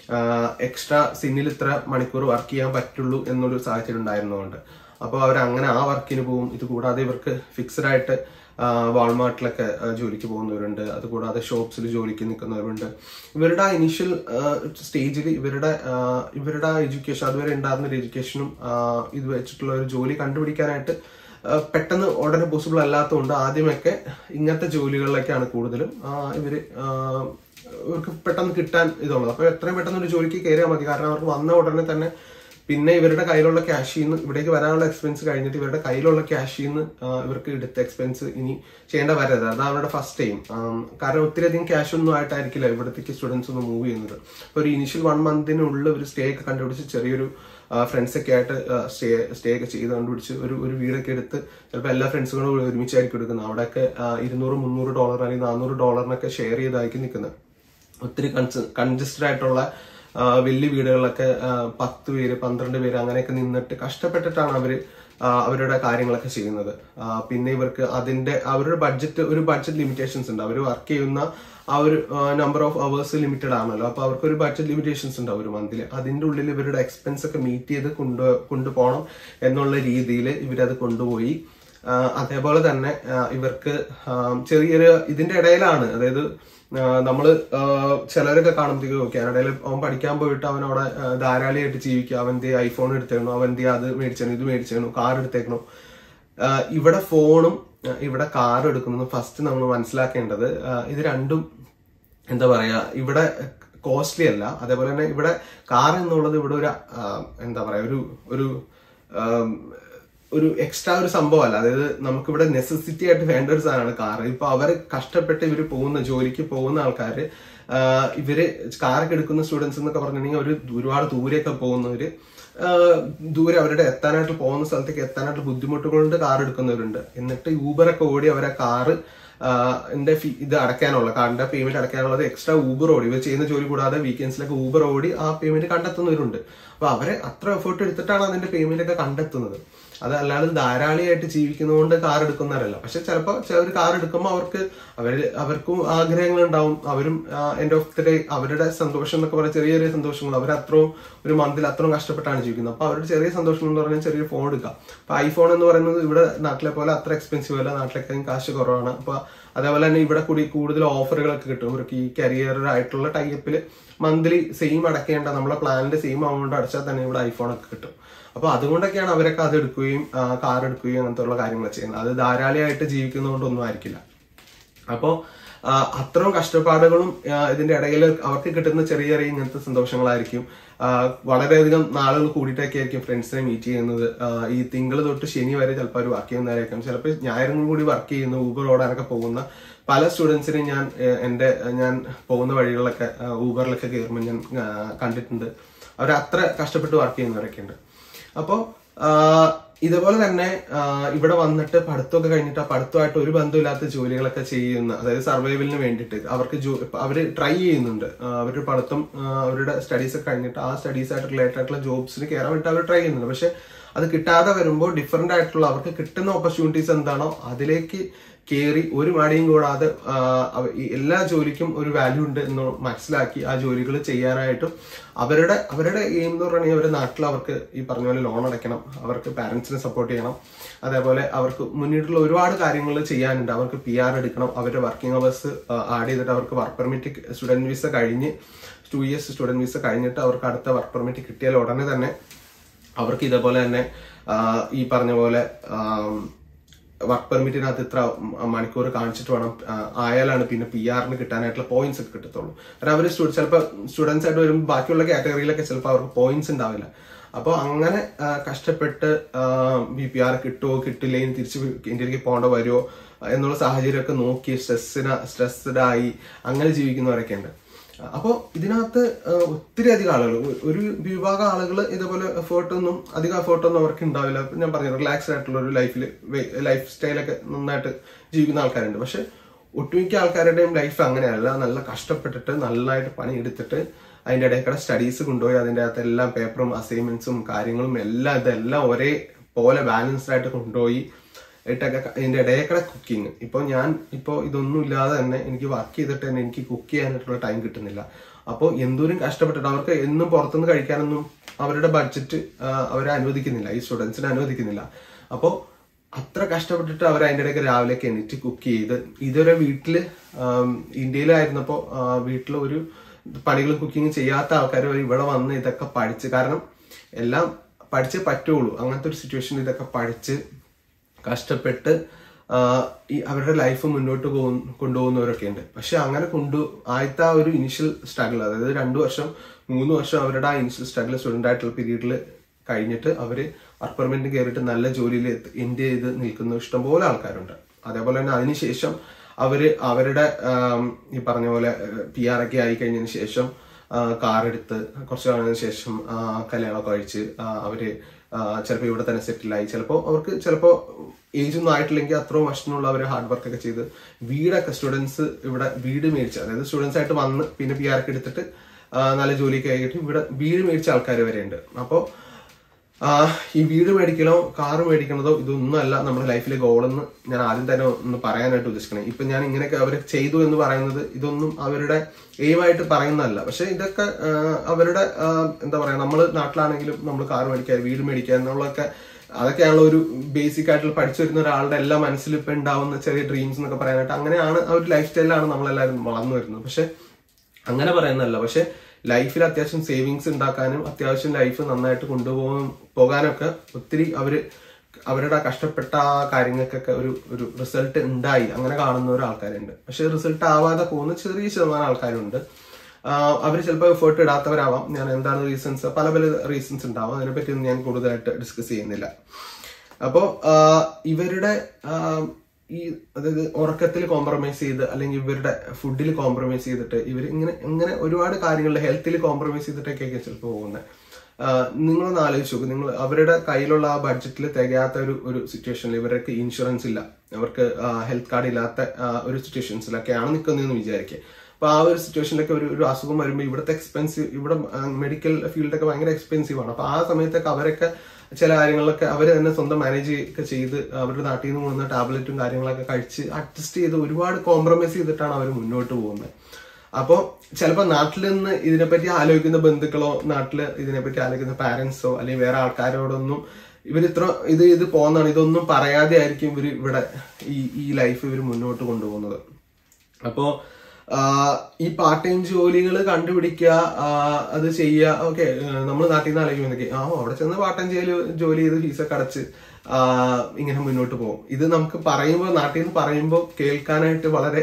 എക്സ്ട്രാ സിന്നിൽ ഇത്ര മണിക്കൂർ വർക്ക് ചെയ്യാൻ പറ്റുള്ളൂ എന്നൊരു സാഹചര്യം ഉണ്ടായിരുന്നതുകൊണ്ട് അപ്പോൾ അവർ അങ്ങനെ ആ വർക്കിന് പോകും ഇത് കൂടാതെ ഇവർക്ക് ഫിക്സഡ് ആയിട്ട് വാൾമാർട്ടിലൊക്കെ ജോലിക്ക് പോകുന്നവരുണ്ട് അതുകൂടാതെ ഷോപ്സിൽ ജോലിക്ക് നിൽക്കുന്നവരുണ്ട് ഇവരുടെ ആ ഇനിഷ്യൽ സ്റ്റേജിൽ ഇവരുടെ ആ, ഇവരുടെ എഡ്യൂക്കേഷൻ അതുവരെ ഉണ്ടായിരുന്ന ഒരു എഡ്യൂക്കേഷനും ഇത് വെച്ചിട്ടുള്ള ഒരു ജോലി കണ്ടുപിടിക്കാനായിട്ട് ആ, പെട്ടെന്ന് ഉടനെ പോസിബിൾ അല്ലാത്തതുകൊണ്ട് ആദ്യമൊക്കെ ഇങ്ങനത്തെ ജോലികളിലൊക്കെയാണ് കൂടുതലും ആ, ഇവര് ആ, ഇവർക്ക് പെട്ടെന്ന് കിട്ടാൻ ഇതുള്ളത് അപ്പൊ എത്രയും പെട്ടെന്ന് ഒരു ജോലിക്ക് കയറിയാൽ മതി കാരണം അവർക്ക് വന്ന ഉടനെ തന്നെ പിന്നെ ഇവരുടെ കയ്യിലുള്ള ക്യാഷിൽ നിന്ന് ഇവിടേക്ക് വരാനുള്ള എക്സ്പെൻസ് കഴിഞ്ഞിട്ട് ഇവരുടെ കയ്യിലുള്ള ക്യാഷിൽ നിന്ന് ഇവർക്ക് എടുത്ത എക്സ്പെൻസ് ഇനി ചെയ്യേണ്ട വരരുത് അത് അവരുടെ ഫസ്റ്റ് ടൈം കാരണം ഒത്തിരി അധികം ക്യാഷ് ഒന്നും ആയിട്ടായിരിക്കില്ല ഇവിടത്തേക്ക് സ്റ്റുഡൻസ് ഒന്ന് മൂവ് ചെയ്യുന്നത് അപ്പോൾ ഒരു ഇനിഷ്യൽ വൺ മന്തിനുള്ളിൽ ഒരു സ്റ്റേ ഒക്കെ കണ്ടുപിടിച്ച് ചെറിയൊരു ഫ്രണ്ട്സ് ഒക്കെ ആയിട്ട് സ്റ്റേ സ്റ്റേ ഒക്കെ ചെയ്ത് കണ്ടുപിടിച്ച് ഒരു ഒരു വീടൊക്കെ എടുത്ത് ചിലപ്പോൾ എല്ലാ ഫ്രണ്ട്സുകളും കൂടി ഒരുമിച്ചായിരിക്കും എടുക്കുന്നത് അവിടെയൊക്കെ ആ, ഇരുന്നൂറ് മുന്നൂറ് ഡോളർ അല്ലെങ്കിൽ നാനൂറ് ഡോളറിനൊക്കെ ഷെയർ ചെയ്തായിരിക്കും നിൽക്കുന്നത് ഒത്തിരി കൺജസ്റ്റഡ് ആയിട്ടുള്ള ആ, വലിയ വീടുകളിലൊക്കെ ആ, പത്ത് പേര് പന്ത്രണ്ട് പേര് അങ്ങനെയൊക്കെ നിന്നിട്ട് കഷ്ടപ്പെട്ടിട്ടാണ് അവര് ആ, അവരുടെ കാര്യങ്ങളൊക്കെ ചെയ്യുന്നത് ആ, പിന്നെ ഇവർക്ക് അതിന്റെ അവരുടെ ബഡ്ജറ്റ് ഒരു ബഡ്ജറ്റ് ലിമിറ്റേഷൻസ് ഉണ്ട് അവർ വർക്ക് ചെയ്യുന്ന ആ ഒരു നമ്പർ ഓഫ് അവേഴ്സ് ലിമിറ്റഡ് ആണല്ലോ അപ്പൊ അവർക്ക് ഒരു ബഡ്ജറ്റ് ലിമിറ്റേഷൻസ് ഉണ്ടാവും ഒരു മന്തിൽ അതിന്റെ ഉള്ളിൽ ഇവരുടെ എക്സ്പെൻസ് ഒക്കെ മീറ്റ് ചെയ്ത് കൊണ്ട് കൊണ്ടുപോകണം എന്നുള്ള രീതിയിൽ ഇവരത് കൊണ്ടുപോയി ആ, അതേപോലെ തന്നെ ആ, ഇവർക്ക് ആ, ചെറിയൊരു ഇതിന്റെ ഇടയിലാണ് അതായത് ആ, നമ്മള് ആ, ചിലരൊക്കെ കാണുമ്പോഴത്തേക്ക് കാനഡയിൽ അവൻ പഠിക്കാൻ പോയിട്ട് അവൻ അവിടെ ആ, ധാരാളിയായിട്ട് ജീവിക്കുക അവന്റെ ഐഫോൺ എടുത്തേക്കണോ അവന്റെ അത് മേടിച്ചേണു ഇത് മേടിച്ചേണു കാർ എടുത്തേക്കണോ ആ, ഇവിടെ ഫോണും ആ, ഇവിടെ കാർ എടുക്കുന്നത് ഫസ്റ്റ് നമ്മൾ മനസ്സിലാക്കേണ്ടത് ആ, ഇത് രണ്ടും എന്താ പറയാ ഇവിടെ കോസ്റ്റ്ലി അല്ല അതേപോലെ തന്നെ ഇവിടെ കാർ എന്നുള്ളത് ഇവിടെ ഒരു ആ, എന്താ പറയാ ഒരു ഒരു ആം, ഒരു എക്സ്ട്രാ ഒരു സംഭവമല്ല അതായത് നമുക്കിവിടെ നെസസിറ്റി ആയിട്ട് വേണ്ട ഒരു സാധനമാണ് കാർ ഇപ്പൊ അവർ കഷ്ടപ്പെട്ട് ഇവർ പോകുന്ന ജോലിക്ക് പോകുന്ന ആൾക്കാര് ആ, ഇവര് കാറൊക്കെ എടുക്കുന്ന സ്റ്റുഡൻസ് എന്നൊക്കെ പറഞ്ഞിട്ടുണ്ടെങ്കിൽ ഒരു ഒരുപാട് ദൂരെയൊക്കെ പോകുന്നവര് ആ, ദൂരെ അവരുടെ എത്താനായിട്ട് പോകുന്ന സ്ഥലത്തേക്ക് എത്താനായിട്ട് ബുദ്ധിമുട്ട് കൊണ്ട് കാർ എടുക്കുന്നവരുണ്ട് എന്നിട്ട് ഊബറൊക്കെ ഓടി അവരെ കാറ് എന്റെ ഫീ ഇത് അടയ്ക്കാനുള്ള കാറിന്റെ പേയ്മെന്റ് അടയ്ക്കാനുള്ളത് എക്സ്ട്രാ ഊബർ ഓടി ഇവർ ചെയ്യുന്ന ജോലി കൂടാതെ വീക്കെൻഡ്സിലൊക്കെ ഊബർ ഓടി ആ പേയ്മെന്റ് കണ്ടെത്തുന്നവരുണ്ട് അപ്പൊ അവരെ അത്ര എഫേർട്ട് എടുത്തിട്ടാണ് അതിന്റെ പേയ്മെന്റ് ഒക്കെ കണ്ടെത്തുന്നത് അതല്ലാതെ ധാരാളിയായിട്ട് ജീവിക്കുന്നതുകൊണ്ട് കാർ എടുക്കുന്നവരല്ല പക്ഷെ ചിലപ്പോൾ ചിലർ കാർ എടുക്കുമ്പോൾ അവർക്ക് അവര് അവർക്കും ആഗ്രഹങ്ങൾ ഉണ്ടാവും അവരും എൻഡ് ഓഫ് ദി ഡേ അവരുടെ സന്തോഷം എന്നൊക്കെ പറഞ്ഞാൽ ചെറിയ ചെറിയ സന്തോഷങ്ങൾ അവർ അത്രയും ഒരു മന്തിൽ അത്രയും കഷ്ടപ്പെട്ടാണ് ജീവിക്കുന്നത് അപ്പൊ അവരുടെ ചെറിയ സന്തോഷം എന്ന് പറഞ്ഞാൽ ചെറിയ ഫോൺ എടുക്കാം അപ്പൊ ഐഫോൺ എന്ന് പറയുന്നത് ഇവിടെ നാട്ടിലെ പോലെ അത്ര എക്സ്പെൻസീവ് അല്ല നാട്ടിലേക്കാളും കാശ് കുറവാണ് അപ്പൊ അതേപോലെ തന്നെ ഇവിടെ കൂടി കൂടുതൽ ഓഫറുകളൊക്കെ കിട്ടും ഇവർക്ക് ഈ കരിയർ ആയിട്ടുള്ള ടൈപ്പിൽ മന്ത്ലി സെയിം അടയ്ക്കേണ്ട നമ്മളെ പ്ലാനിന്റെ സെയിം amount അടച്ചാൽ തന്നെ ഇവിടെ ഐഫോൺ ഒക്കെ കിട്ടും അപ്പൊ അതുകൊണ്ടൊക്കെയാണ് അവരൊക്കെ അത് എടുക്കുകയും കാർ എടുക്കുകയും അങ്ങനത്തെ ഉള്ള കാര്യങ്ങൾ ചെയ്യുന്നത് അത് ധാരാളിയായിട്ട് ജീവിക്കുന്നതുകൊണ്ടൊന്നും ആയിരിക്കില്ല അപ്പോൾ അത്രയും കഷ്ടപ്പാടുകളും ആ, ഇതിന്റെ ഇടയിൽ അവർക്ക് കിട്ടുന്ന ചെറിയ ചെറിയ ഇങ്ങനത്തെ സന്തോഷങ്ങളായിരിക്കും ആ, വളരെയധികം നാളുകൾ കൂടിയിട്ടൊക്കെ ആയിരിക്കും ഫ്രണ്ട്സിനെ മീറ്റ് ചെയ്യുന്നത് ആ, ഈ തിങ്കൾ തൊട്ട് ശനി വരെ ചിലപ്പോൾ അവർ വർക്ക് ചെയ്യുന്നവരായിരിക്കും ചിലപ്പോൾ ഞായറും കൂടി വർക്ക് ചെയ്യുന്ന ഊബർ ഓടാനൊക്കെ പോകുന്ന പല സ്റ്റുഡൻസിനെയും ഞാൻ ഏഹ്, എൻ്റെ ഞാൻ പോകുന്ന വഴികളിലൊക്കെ ആ, ഊബറിലൊക്കെ കയറുമ്പോൾ ഞാൻ ആ, കണ്ടിട്ടുണ്ട് അവർ അത്ര കഷ്ടപ്പെട്ട് വർക്ക് ചെയ്യുന്നവരൊക്കെ ഉണ്ട് അപ്പോൾ ഇതുപോലെ തന്നെ ആ, ഇവിടെ വന്നിട്ട് പഠിത്തമൊക്കെ കഴിഞ്ഞിട്ട് ആ പഠിത്തമായിട്ട് ഒരു ബന്ധമില്ലാത്ത ജോലികളൊക്കെ ചെയ്യുന്ന അതായത് സർവൈവലിന് വേണ്ടിയിട്ട് അവർക്ക് ജോ അവര് ട്രൈ ചെയ്യുന്നുണ്ട് ആ, അവരുടെ പഠിത്തം ആ, അവരുടെ സ്റ്റഡീസ് ഒക്കെ കഴിഞ്ഞിട്ട് ആ സ്റ്റഡീസ് ആയിട്ട് റിലേറ്റഡ് ആയിട്ടുള്ള ജോബ്സിന് കയറാൻ വേണ്ടി അവർ ട്രൈ ചെയ്യുന്നുണ്ട് പക്ഷെ അത് കിട്ടാതെ വരുമ്പോൾ ഡിഫറെന്റ് ആയിട്ടുള്ള അവർക്ക് കിട്ടുന്ന ഓപ്പർച്യൂണിറ്റീസ് എന്താണോ അതിലേക്ക് കയറി ഒരു മടിയും കൂടാതെ ആ, അവ- ഈ എല്ലാ ജോലിക്കും ഒരു വാല്യൂ ഉണ്ട് എന്ന് മനസ്സിലാക്കി ആ ജോലികൾ ചെയ്യാനായിട്ടും അവരുടെ അവരുടെ എയിം എന്ന് പറഞ്ഞാൽ അവരുടെ നാട്ടിൽ അവർക്ക് ഈ പറഞ്ഞ പോലെ ലോൺ അടയ്ക്കണം അവർക്ക് പാരന്റ്സിനെ സപ്പോർട്ട് ചെയ്യണം അതേപോലെ അവർക്ക് മുന്നിട്ടുള്ള ഒരുപാട് കാര്യങ്ങൾ ചെയ്യാനുണ്ട് അവർക്ക് പി ആർ എടുക്കണം അവരുടെ വർക്കിംഗ് അവേഴ്സ് ആഡ് ചെയ്തിട്ട് അവർക്ക് വർക്ക് പെർമിറ്റ് സ്റ്റുഡന്റ് വിസ കഴിഞ്ഞ് ടു ഇയേഴ്സ് സ്റ്റുഡന്റ് വിസ കഴിഞ്ഞിട്ട് അവർക്ക് അടുത്ത വർക്ക് പെർമിറ്റ് കിട്ടിയാൽ ഉടനെ തന്നെ അവർക്ക് ഇതേപോലെ തന്നെ ആ, ഈ പറഞ്ഞ പോലെ വർക്ക് പെർമിറ്റിനകത്ത് ഇത്ര മണിക്കൂർ കാണിച്ചിട്ട് വേണം ആ, ആയാലാണ് പിന്നെ പി ആറിന് കിട്ടാനായിട്ടുള്ള പോയിന്റ്സ് ഒക്കെ കിട്ടത്തുള്ളൂ കാരണം അവർ ചിലപ്പോൾ സ്റ്റുഡൻസ് ആയിട്ട് വരുമ്പോൾ ബാക്കിയുള്ള കാറ്റഗറിയിലൊക്കെ ചിലപ്പോൾ അവർക്ക് പോയിന്റ്സ് ഉണ്ടാവില്ല അപ്പോൾ അങ്ങനെ ആ, കഷ്ടപ്പെട്ട് ബി പി ആർ കിട്ടുമോ കിട്ടില്ലെങ്കിൽ തിരിച്ച് ഇന്ത്യയിലേക്ക് പോകേണ്ട വരുമോ എന്നുള്ള സാഹചര്യമൊക്കെ നോക്കി സ്ട്രെസ്സിന് സ്ട്രെസ്ഡ് ആയി അങ്ങനെ ജീവിക്കുന്നവരൊക്കെ ഉണ്ട് അപ്പോൾ ഇതിനകത്ത് ആ, ഒത്തിരി അധികം ആളുകൾ ഒരു വിഭാഗം ആളുകൾ ഇതേപോലെ എഫേർട്ട് ഒന്നും അധികം എഫേർട്ട് ഒന്നും അവർക്ക് ഉണ്ടാവില്ല ഇപ്പൊ ഞാൻ പറഞ്ഞു റിലാക്സ്ഡ് ആയിട്ടുള്ള ഒരു ലൈഫിൽ ലൈഫ് സ്റ്റൈലൊക്കെ നന്നായിട്ട് ജീവിക്കുന്ന ആൾക്കാരുണ്ട് പക്ഷെ ഒട്ടുമിക്ക ആൾക്കാരുടെയും ലൈഫ് അങ്ങനെയല്ല നല്ല കഷ്ടപ്പെട്ടിട്ട് നന്നായിട്ട് പണിയെടുത്തിട്ട് അതിന്റെ ഇടയിൽ കൂടെ സ്റ്റഡീസ് കൊണ്ടുപോയി അതിന്റെ അകത്ത് എല്ലാം പേപ്പറും അസൈൻമെന്റ്സും കാര്യങ്ങളും എല്ലാം ഇതെല്ലാം ഒരേ പോലെ ബാലൻസ്ഡ് ആയിട്ട് കൊണ്ടുപോയി ഇട്ടൊക്കെ ഇതിന്റെ ഇടയിൽ കൂടെ കുക്കിംഗ് ഇപ്പൊ ഞാൻ ഇപ്പൊ ഇതൊന്നും ഇല്ലാതെ തന്നെ എനിക്ക് വർക്ക് ചെയ്തിട്ട് തന്നെ എനിക്ക് കുക്ക് ചെയ്യാനായിട്ടുള്ള ടൈം കിട്ടുന്നില്ല അപ്പോൾ എന്തോരം കഷ്ടപ്പെട്ടിട്ട് അവർക്ക് എന്നും പുറത്തുനിന്ന് കഴിക്കാനൊന്നും അവരുടെ ബഡ്ജറ്റ് അവരെ അനുവദിക്കുന്നില്ല ഈ സ്റ്റുഡൻസിനെ അനുവദിക്കുന്നില്ല അപ്പോൾ അത്ര കഷ്ടപ്പെട്ടിട്ട് അവർ അതിൻ്റെ ഇടയ്ക്ക് രാവിലെയൊക്കെ എണീറ്റ് കുക്ക് ചെയ്ത് ഇതുവരെ വീട്ടില് ആം, ഇന്ത്യയിലായിരുന്നപ്പോൾ വീട്ടിൽ ഒരു പണികളും കുക്കിംഗ് ചെയ്യാത്ത ആൾക്കാർ ഇവിടെ വന്ന് ഇതൊക്കെ പഠിച്ച് കാരണം എല്ലാം പഠിച്ചേ പറ്റുള്ളൂ അങ്ങനത്തെ ഒരു സിറ്റുവേഷനിൽ ഇതൊക്കെ പഠിച്ച് കഷ്ടപ്പെട്ട് ആ, ഈ അവരുടെ ലൈഫ് മുന്നോട്ട് പോകും കൊണ്ടുപോകുന്നവരൊക്കെ ഉണ്ട് പക്ഷെ അങ്ങനെ കൊണ്ടു ആദ്യത്തെ ആ ഒരു ഇനിഷ്യൽ സ്ട്രഗിൾ അതായത് രണ്ടു വർഷം മൂന്ന് വർഷം അവരുടെ ആ ഇനിഷ്യൽ സ്ട്രഗിൾ സ്റ്റുഡന്റ് ആയിട്ടുള്ള പീരീഡിൽ കഴിഞ്ഞിട്ട് അവര് വർക്ക് പെർമിറ്റ് കയറിയിട്ട് നല്ല ജോലിയിൽ എൻഡ് ചെയ്ത് നിൽക്കുന്ന ഇഷ്ടംപോലെ ആൾക്കാരുണ്ട് അതേപോലെ തന്നെ അതിനുശേഷം അവര് അവരുടെ ആം, ഈ പറഞ്ഞ പോലെ പി ആർ ഒക്കെ ആയി കഴിഞ്ഞതിന് ശേഷം കാർ എടുത്ത് കുറച്ച് നാളിന് ശേഷം ആ, കല്യാണമൊക്കെ കഴിച്ച് ആ, അവര് ചിലപ്പോൾ ഇവിടെ തന്നെ സെറ്റിലായി ചിലപ്പോൾ അവർക്ക് ചിലപ്പോൾ ഏജ് ഒന്നും ആയിട്ടില്ലെങ്കിൽ അത്രയും വർഷത്തിനുള്ള അവർ ഹാർഡ് വർക്ക് ഒക്കെ ചെയ്ത് വീടൊക്കെ സ്റ്റുഡൻസ് ഇവിടെ വീട് മേടിച്ച് അതായത് സ്റ്റുഡൻസ് ആയിട്ട് വന്ന് പിന്നെ പി ആർ ഒക്കെ എടുത്തിട്ട് ആ, നല്ല ജോലിയൊക്കെ ആയിട്ട് ഇവിടെ വീട് മേടിച്ച ആൾക്കാർ വരെ ഉണ്ട് അപ്പോൾ ഈ വീട് മേടിക്കലോ കാറ് മേടിക്കണതോ ഇതൊന്നും അല്ല നമ്മുടെ ലൈഫിലെ ഗോളെന്ന് ഞാൻ ആദ്യം തന്നെ ഒന്ന് പറയാനായിട്ട് ഉദ്ദേശിക്കണേ ഇപ്പൊ ഞാൻ ഇങ്ങനെയൊക്കെ അവർ ചെയ്തു എന്ന് പറയുന്നത് ഇതൊന്നും അവരുടെ എയിമായിട്ട് പറയുന്നതല്ല പക്ഷെ ഇതൊക്കെ ആ, അവരുടെ ആ, എന്താ പറയാ നമ്മൾ നാട്ടിലാണെങ്കിലും നമ്മൾ കാർ മേടിക്കുക വീട് മേടിക്കുക എന്നുള്ളതൊക്കെ അതൊക്കെയാണല്ലോ ഒരു ബേസിക് ആയിട്ടുള്ള പഠിച്ചു വരുന്ന ഒരാളുടെ എല്ലാ മനസ്സിൽ ഇപ്പൊ ഉണ്ടാവുന്ന ചെറിയ ഡ്രീംസ് എന്നൊക്കെ പറയാനായിട്ട് അങ്ങനെയാണ് ആ ഒരു ലൈഫ് സ്റ്റൈലിലാണ് നമ്മളെല്ലാവരും വളർന്നു വരുന്നത് പക്ഷെ അങ്ങനെ പറയുന്നതല്ല പക്ഷെ ലൈഫിൽ അത്യാവശ്യം സേവിങ്സ് ഉണ്ടാക്കാനും അത്യാവശ്യം ലൈഫ് നന്നായിട്ട് കൊണ്ടുപോകാൻ പോകാനൊക്കെ ഒത്തിരി അവര് അവരുടെ ആ കഷ്ടപ്പെട്ട ആ കാര്യങ്ങൾക്കൊക്കെ ഒരു ഒരു റിസൾട്ട് ഉണ്ടായി അങ്ങനെ കാണുന്ന ഒരു ആൾക്കാരുണ്ട് പക്ഷെ റിസൾട്ട് ആവാതെ പോകുന്ന ചെറിയ ശതമാനം ആൾക്കാരുണ്ട് അവർ ചിലപ്പോൾ എഫേർട്ട് ഇടാത്തവരാവാം ഞാൻ എന്താണ് റീസൺസ് പല പല റീസൺസ് ഉണ്ടാവാം അതിനെപ്പറ്റി ഒന്നും ഞാൻ കൂടുതലായിട്ട് ഡിസ്കസ് ചെയ്യുന്നില്ല അപ്പോ ഇവരുടെ ആ, ഈ അതായത് ഉറക്കത്തിൽ കോംപ്രമൈസ് ചെയ്ത് അല്ലെങ്കിൽ ഇവരുടെ ഫുഡിൽ കോംപ്രമൈസ് ചെയ്തിട്ട് ഇവർ ഇങ്ങനെ ഇങ്ങനെ ഒരുപാട് കാര്യങ്ങളിൽ ഹെൽത്തിൽ കോംപ്രമൈസ് ചെയ്തിട്ടൊക്കെയായിരിക്കും ചിലപ്പോൾ പോകുന്നത് നിങ്ങളൊന്ന് ആലോചിച്ച് നോക്കും നിങ്ങൾ അവരുടെ കയ്യിലുള്ള ആ ബഡ്ജറ്റിൽ തികയാത്ത ഒരു ഒരു സിറ്റുവേഷനിൽ ഇവർക്ക് ഇൻഷുറൻസ് ഇല്ല അവർക്ക് ഹെൽത്ത് കാർഡ് ഇല്ലാത്ത ആ, ഒരു സിറ്റുവേഷൻസിലൊക്കെയാണ് നിൽക്കുന്നതെന്ന് വിചാരിക്കുക അപ്പൊ ആ ഒരു സിറ്റുവേഷനിലൊക്കെ ഒരു ഒരു അസുഖം വരുമ്പോൾ ഇവിടുത്തെ എക്സ്പെൻസീവ് ഇവിടെ മെഡിക്കൽ ഫീൽഡൊക്കെ ഭയങ്കര എക്സ്പെൻസീവ് ആണ് അപ്പൊ ആ സമയത്തൊക്കെ അവരൊക്കെ ചില കാര്യങ്ങളൊക്കെ അവർ തന്നെ സ്വന്തം മാനേജ് ഒക്കെ ചെയ്ത് അവരുടെ നാട്ടിൽ നിന്ന് കൊണ്ടുവന്ന ടാബ്ലറ്റും കാര്യങ്ങളൊക്കെ കഴിച്ച് അഡ്ജസ്റ്റ് ചെയ്ത് ഒരുപാട് കോംപ്രമൈസ് ചെയ്തിട്ടാണ് അവർ മുന്നോട്ട് പോകുന്നത് അപ്പോൾ ചിലപ്പോൾ നാട്ടിൽ നിന്ന് ഇതിനെപ്പറ്റി ആലോചിക്കുന്ന ബന്ധുക്കളോ നാട്ടിൽ ഇതിനെപ്പറ്റി ആലോചിക്കുന്ന പാരന്റ്സോ അല്ലെങ്കിൽ വേറെ ആൾക്കാരോടൊന്നും ഇവർ ഇത്ര ഇത് ഇത് പോകുന്നതാണ് ഇതൊന്നും പറയാതെ ആയിരിക്കും ഇവർ ഇവിടെ ഈ ഈ ലൈഫ് ഇവർ മുന്നോട്ട് കൊണ്ടുപോകുന്നത് അപ്പോ ആഹ് ഈ പാർട്ട് ടൈം ജോലികൾ കണ്ടുപിടിക്കുക ആഹ് അത് ചെയ്യുക ഓക്കെ നമ്മൾ നാട്ടിൽ നിന്ന് ആലോചിക്കുമ്പോൾ ആ അവിടെ ചെന്ന് പാർട്ട് ടൈം ജോലി ജോലി ചെയ്ത് ഫീസൊക്കെ അടച്ച് ആഹ് ഇങ്ങനെ മുന്നോട്ട് പോകും ഇത് നമുക്ക് പറയുമ്പോൾ നാട്ടിൽ നിന്ന് പറയുമ്പോൾ കേൾക്കാനായിട്ട് വളരെ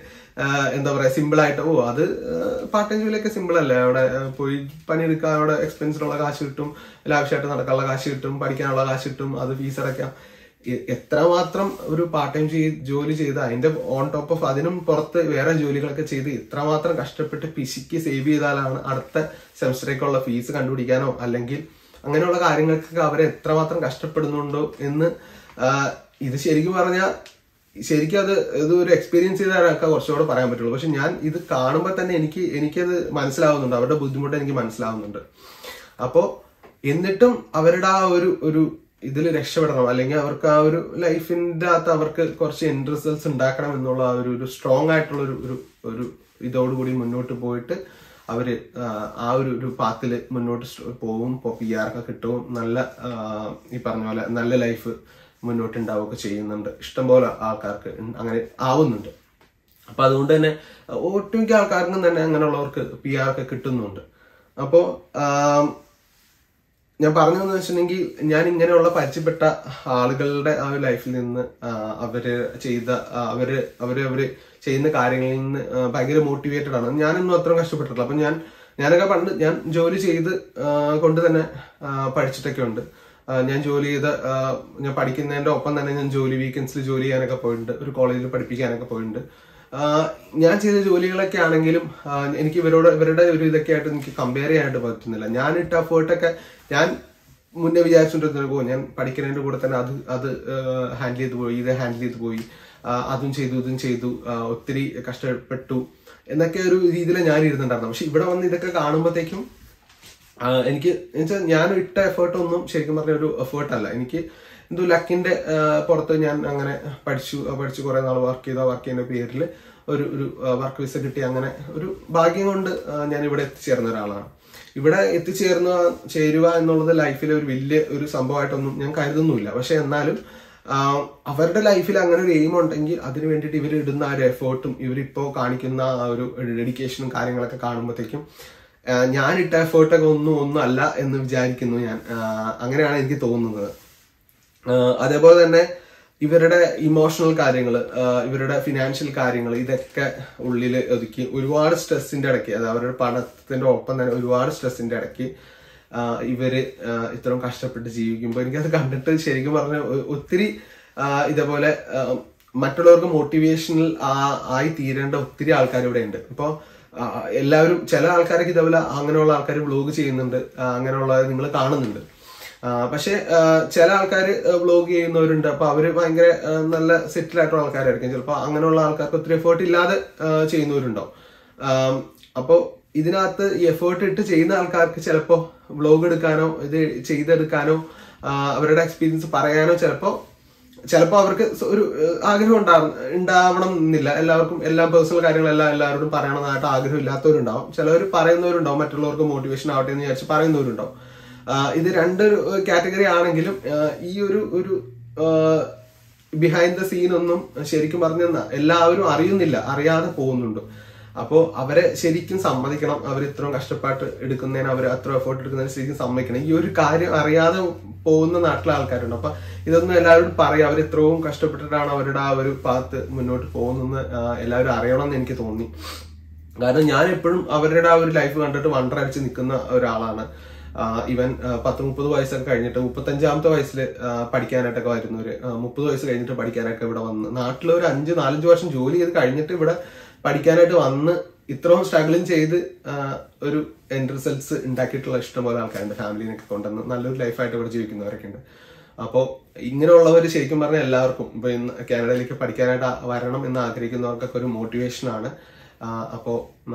ആഹ് എന്താ പറയാ സിമ്പിൾ ആയിട്ട് ഓ അത് പാർട്ട് ടൈം ജോലിയൊക്കെ സിമ്പിൾ അല്ലേ അവിടെ ആഹ് പോയി പണിയെടുക്കുക അവിടെ എക്സ്പെൻസിനുള്ള കാശ് കിട്ടും ലാവശ്യമായിട്ട് നടക്കാനുള്ള കാശ് കിട്ടും പഠിക്കാനുള്ള കാശ് കിട്ടും അത് ഫീസ് അടയ്ക്കാം എ- എത്രമാത്രം ഒരു പാർട്ട് ടൈം ജോലി ചെയ്ത് അതിന്റെ ഓൺ ടോപ്പ് ഓഫ് അതിനും പുറത്ത് വേറെ ജോലികളൊക്കെ ചെയ്ത് ഇത്രമാത്രം കഷ്ടപ്പെട്ട് പിശിക്ക് സേവ് ചെയ്താലാണ് അടുത്ത സെമസ്റ്ററേക്കുള്ള ഫീസ് കണ്ടുപിടിക്കാനോ അല്ലെങ്കിൽ അങ്ങനെയുള്ള കാര്യങ്ങൾക്കൊക്കെ അവരെ എത്രമാത്രം കഷ്ടപ്പെടുന്നുണ്ടോ എന്ന് ആ, ഇത് ശരിക്കും പറഞ്ഞാൽ ശരിക്കും അത് ഇത് ഒരു എക്സ്പീരിയൻസ് ചെയ്താലൊക്കെ കുറച്ചുകൂടെ പറയാൻ പറ്റുള്ളൂ പക്ഷെ ഞാൻ ഇത് കാണുമ്പോൾ തന്നെ എനിക്ക് എനിക്കത് മനസ്സിലാവുന്നുണ്ട് അവരുടെ ബുദ്ധിമുട്ട് എനിക്ക് മനസ്സിലാവുന്നുണ്ട് അപ്പോ എന്നിട്ടും അവരുടെ ആ ഒരു ഒരു ഇതിൽ രക്ഷപ്പെടണം അല്ലെങ്കിൽ അവർക്ക് ആ ഒരു ലൈഫിന്റെ അകത്ത് അവർക്ക് കുറച്ച് എൻഡ് റിസൾട്ട്സ് ഉണ്ടാക്കണം എന്നുള്ള ആ ഒരു ഒരു സ്ട്രോങ് ആയിട്ടുള്ള ഒരു ഒരു ഒരു ഇതോടുകൂടി മുന്നോട്ട് പോയിട്ട് അവര് ആ, ആ ഒരു ഒരു പാത്തിൽ മുന്നോട്ട് സ് പോവും ഇപ്പോൾ പി ആർ ഒക്കെ കിട്ടും നല്ല ആ, ഈ പറഞ്ഞ പോലെ നല്ല ലൈഫ് മുന്നോട്ട് ഉണ്ടാവുകയൊക്കെ ചെയ്യുന്നുണ്ട് ഇഷ്ടംപോലെ ആൾക്കാർക്ക് അങ്ങനെ ആവുന്നുണ്ട് അപ്പൊ അതുകൊണ്ട് തന്നെ ഒട്ടുമിക്ക ആൾക്കാർക്കും തന്നെ അങ്ങനെയുള്ളവർക്ക് പി ആർ ഒക്കെ കിട്ടുന്നുണ്ട് അപ്പോ ആം, ഞാൻ പറഞ്ഞതെന്ന് വെച്ചിട്ടുണ്ടെങ്കിൽ ഞാൻ ഇങ്ങനെയുള്ള പരിചയപ്പെട്ട ആളുകളുടെ ആ ഒരു ലൈഫിൽ നിന്ന് ആ, അവര് ചെയ്ത ആ, അവര് അവര് അവര് ചെയ്യുന്ന കാര്യങ്ങളിൽ നിന്ന് ആ, ഭയങ്കര മോട്ടിവേറ്റഡ് ആണ് ഞാനൊന്നും അത്രയും കഷ്ടപ്പെട്ടിട്ടില്ല അപ്പൊ ഞാൻ ഞാനൊക്കെ പണ്ട് ഞാൻ ജോലി ചെയ്ത് ആ, കൊണ്ട് തന്നെ ആ, പഠിച്ചിട്ടൊക്കെ ഉണ്ട് ആ, ഞാൻ ജോലി ചെയ്ത ആ, ഞാൻ പഠിക്കുന്നതിന്റെ ഒപ്പം തന്നെ ഞാൻ ജോലി വീക്കെൻഡ്സിൽ ജോലി ചെയ്യാനൊക്കെ പോയിട്ടുണ്ട് ഒരു കോളേജിൽ പഠിപ്പിക്കാനൊക്കെ പോയിട്ടുണ്ട് ആ, ഞാൻ ചെയ്ത ജോലികളൊക്കെ ആണെങ്കിലും ആ, എനിക്ക് ഇവരോട് ഇവരുടെ ഒരു ഇതൊക്കെ ആയിട്ട് എനിക്ക് കമ്പയർ ചെയ്യാനായിട്ട് പറ്റുന്നില്ല ഞാൻ ഇട്ട എഫേർട്ടൊക്കെ ഞാൻ മുന്നേ വിചാരിച്ചുകൊണ്ടിരുന്ന ഓ ഞാൻ പഠിക്കുന്നതിന്റെ കൂടെ തന്നെ അത് അത് ഹാൻഡിൽ ചെയ്ത് പോയി ഇത് ഹാൻഡിൽ ചെയ്ത് പോയി ആ, അതും ചെയ്തു ഇതും ചെയ്തു ആ, ഒത്തിരി കഷ്ടപ്പെട്ടു എന്നൊക്കെ ഒരു രീതിയിൽ ഞാൻ ഇരുന്നുണ്ടായിരുന്നു പക്ഷെ ഇവിടെ വന്ന് ഇതൊക്കെ കാണുമ്പോഴത്തേക്കും ആ, എനിക്ക് എന്നുവെച്ചാൽ ഞാൻ ഇട്ട എഫേർട്ട് ഒന്നും ശരിക്കും പറഞ്ഞ ഒരു എഫേർട്ട് അല്ല എനിക്ക് എന്തോ ലക്കിന്റെ ആ, പുറത്ത് ഞാൻ അങ്ങനെ പഠിച്ചു ആ, പഠിച്ചു കുറെ നാൾ വർക്ക് ചെയ്ത വർക്ക് ചെയ്യുന്ന പേരിൽ ഒരു ഒരു വർക്ക് വിസ കിട്ടി അങ്ങനെ ഒരു ഭാഗ്യം കൊണ്ട് ആ, ഞാൻ ഇവിടെ എത്തിച്ചേർന്ന ഒരാളാണ് ഇവിടെ എത്തിച്ചേർന്ന ചേരുക എന്നുള്ളത് ലൈഫിലെ ഒരു വലിയ ഒരു സംഭവമായിട്ടൊന്നും ഞാൻ കരുതുന്നുമില്ല പക്ഷെ എന്നാലും ആഹ് അവരുടെ ലൈഫിൽ അങ്ങനെ ഒരു എയിം ഉണ്ടെങ്കിൽ അതിന് വേണ്ടിയിട്ട് ഇവർ ഇടുന്ന ആ ഒരു എഫേർട്ടും ഇവരിപ്പോ കാണിക്കുന്ന ആ ഒരു ഡെഡിക്കേഷനും കാര്യങ്ങളൊക്കെ കാണുമ്പോഴത്തേക്കും ആഹ് ഞാൻ ഇട്ട എഫേർട്ടൊക്കെ ഒന്നും ഒന്നും അല്ല എന്ന് വിചാരിക്കുന്നു ഞാൻ ആഹ് അങ്ങനെയാണ് എനിക്ക് തോന്നുന്നത് ആഹ് അതേപോലെ തന്നെ ഇവരുടെ ഇമോഷണൽ കാര്യങ്ങൾ ഇവരുടെ ഫിനാൻഷ്യൽ കാര്യങ്ങൾ ഇതൊക്കെ ഉള്ളിൽ ഒതുക്കി ഒരുപാട് സ്ട്രെസ്സിന്റെ ഇടയ്ക്ക് അത് അവരുടെ പഠനത്തിന്റെ ഒപ്പം തന്നെ ഒരുപാട് സ്ട്രെസ്സിന്റെ ഇടയ്ക്ക് ആഹ് ഇവര് ആഹ് ഇത്രയും കഷ്ടപ്പെട്ട് ജീവിക്കുമ്പോൾ എനിക്കത് കണ്ടിട്ട് ശരിക്കും പറഞ്ഞ ഒത്തിരി ആഹ് ഇതേപോലെ ആഹ് മറ്റുള്ളവർക്ക് മോട്ടിവേഷണൽ ആയി തീരേണ്ട ഒത്തിരി ആൾക്കാർ ഇവിടെ ഉണ്ട് ഇപ്പോൾ എല്ലാവരും ചില ആൾക്കാരൊക്കെ ഇതേപോലെ അങ്ങനെയുള്ള ആൾക്കാർ വ്ലോഗ് ചെയ്യുന്നുണ്ട് ആഹ് അങ്ങനെയുള്ള നിങ്ങൾ കാണുന്നുണ്ട് ആഹ് പക്ഷെ ആഹ് ചില ആൾക്കാർ വ്ലോഗ് ചെയ്യുന്നവരുണ്ട് അപ്പൊ അവര് ഭയങ്കര ആഹ് നല്ല സെറ്റിൽ ആയിട്ടുള്ള ആൾക്കാരായിരിക്കും ചിലപ്പോൾ അങ്ങനെയുള്ള ആൾക്കാർക്ക് ഒത്തിരി എഫേർട്ട് ഇല്ലാതെ ആഹ് ചെയ്യുന്നവരുണ്ടാവും ആം, അപ്പോ ഇതിനകത്ത് ഈ എഫേർട്ട് ഇട്ട് ചെയ്യുന്ന ആൾക്കാർക്ക് ചിലപ്പോ വ്ലോഗ് എടുക്കാനോ ഇത് ചെയ്തെടുക്കാനോ ആഹ് അവരുടെ എക്സ്പീരിയൻസ് പറയാനോ ചിലപ്പോ ചിലപ്പോ അവർക്ക് സ- ഒരു ഏഹ്, ആഗ്രഹം ഉണ്ടാവും ഉണ്ടാവണം എന്നില്ല എല്ലാവർക്കും എല്ലാ പേഴ്സണൽ കാര്യങ്ങളെല്ലാം എല്ലാവരോടും പറയണമെന്നായിട്ട് ആഗ്രഹം ഇല്ലാത്തവരുണ്ടാവും ചിലവർ പറയുന്നവരുണ്ടാവും മറ്റുള്ളവർക്ക് മോട്ടിവേഷൻ ആവട്ടെ എന്ന് വിചാരിച്ച് പറയുന്നവരുണ്ടാവും ആഹ് ഇത് രണ്ട് കാറ്റഗറി ആണെങ്കിലും ആഹ് ഈ ഒരു ഒരു ബിഹൈൻഡ് ദ സീൻ ഒന്നും ശരിക്കും പറഞ്ഞ എല്ലാവരും അറിയുന്നില്ല അറിയാതെ പോകുന്നുണ്ട് അപ്പോൾ അവരെ ശരിക്കും സമ്മതിക്കണം അവർ ഇത്രയും കഷ്ടപ്പാട്ട് എടുക്കുന്നതിന് അവർ അത്ര എഫേർട്ട് എടുക്കുന്നതിന് ശരിക്കും സമ്മതിക്കണം ഈ ഒരു കാര്യം അറിയാതെ പോകുന്ന നാട്ടിലെ ആൾക്കാരുണ്ട് അപ്പൊ ഇതൊന്നും എല്ലാവരും പറയാം അവർ ഇത്രയും കഷ്ടപ്പെട്ടിട്ടാണ് അവരുടെ ആ ഒരു പാത്ത് മുന്നോട്ട് പോകുന്നെന്ന് ആഹ് എല്ലാവരും അറിയണമെന്ന് എനിക്ക് തോന്നി കാരണം ഞാൻ എപ്പോഴും അവരുടെ ആ ഒരു ലൈഫ് കണ്ടിട്ട് വണ്ടറടിച്ച് നിൽക്കുന്ന ഒരാളാണ് ആഹ് ഇവൻ ആഹ് പത്ത് മുപ്പത് വയസ്സൊക്കെ കഴിഞ്ഞിട്ട് മുപ്പത്തഞ്ചാമത്തെ വയസ്സിൽ പഠിക്കാനായിട്ടൊക്കെ വരുന്നവര് ആഹ് മുപ്പത് വയസ്സ് കഴിഞ്ഞിട്ട് പഠിക്കാനൊക്കെ ഇവിടെ വന്ന് നാട്ടിൽ ഒരു അഞ്ച് നാലഞ്ച് വർഷം ജോലി ചെയ്ത് കഴിഞ്ഞിട്ട് ഇവിടെ പഠിക്കാനായിട്ട് വന്ന് ഇത്രയും സ്ട്രഗിളും ചെയ്ത് ആഹ് ഒരു എൻഡ് റിസൾട്ട്സ് ഉണ്ടാക്കിയിട്ടുള്ള ഇഷ്ടംപോലെ ആൾക്കാരുണ്ട് ഫാമിലിനൊക്കെ കൊണ്ടുവന്ന് നല്ലൊരു ലൈഫായിട്ട് ഇവിടെ ജീവിക്കുന്നവരൊക്കെ ഉണ്ട് അപ്പോൾ ഇങ്ങനെയുള്ളവർ ശരിക്കും പറഞ്ഞാൽ എല്ലാവർക്കും ഇപ്പൊ ഇന്ന് കാനഡയിലേക്ക് പഠിക്കാനായിട്ട് ആ- വരണം എന്ന് ആഗ്രഹിക്കുന്നവർക്കൊക്കെ ഒരു മോട്ടിവേഷൻ ആണ് അപ്പോൾ